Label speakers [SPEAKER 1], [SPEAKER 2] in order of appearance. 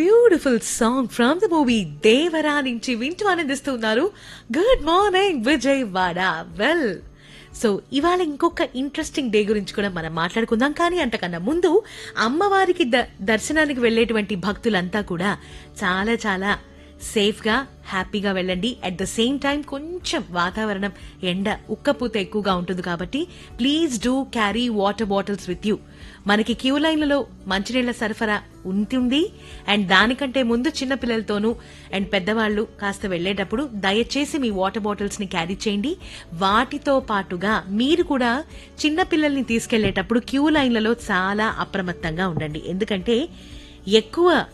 [SPEAKER 1] beautiful song from the movie Devara నుంచి వింటూ ఆనందిస్తున్నారు good morning Vijayawada well so ఇవాళ ఇంకొక ఇంట్రెస్టింగ్ డే గురించి కూడా మనం మాట్లాడుకుందాం కానీ అంతకన్నా ముందు అమ్మవారికి ద- దర్శనానికి వెళ్ళేటువంటి భక్తులంతా కూడా చాలా చాలా సేఫ్ గా హ్యాపీగా వెళ్ళండి అట్ ద సేమ్ టైం కొంచెం వాతావరణం ఎండ ఉక్కపోత ఎక్కువగా ఉంటుంది కాబట్టి please do carry water bottles with you మనకి క్యూ లైన్లలో మంచినీళ్ల సరఫరా ఉంటుంది అండ్ దానికంటే ముందు చిన్న పిల్లలతోనూ అండ్ పెద్దవాళ్ళు కాస్త వెళ్ళేటప్పుడు దయచేసి మీ వాటర్ బాటిల్స్ ని క్యారీ చేయండి వాటితో పాటుగా మీరు కూడా చిన్న పిల్లల్ని తీసుకెళ్లేటప్పుడు క్యూ లైన్లలో చాలా అప్రమత్తంగా ఉండండి ఎందుకంటే ఎక్కువ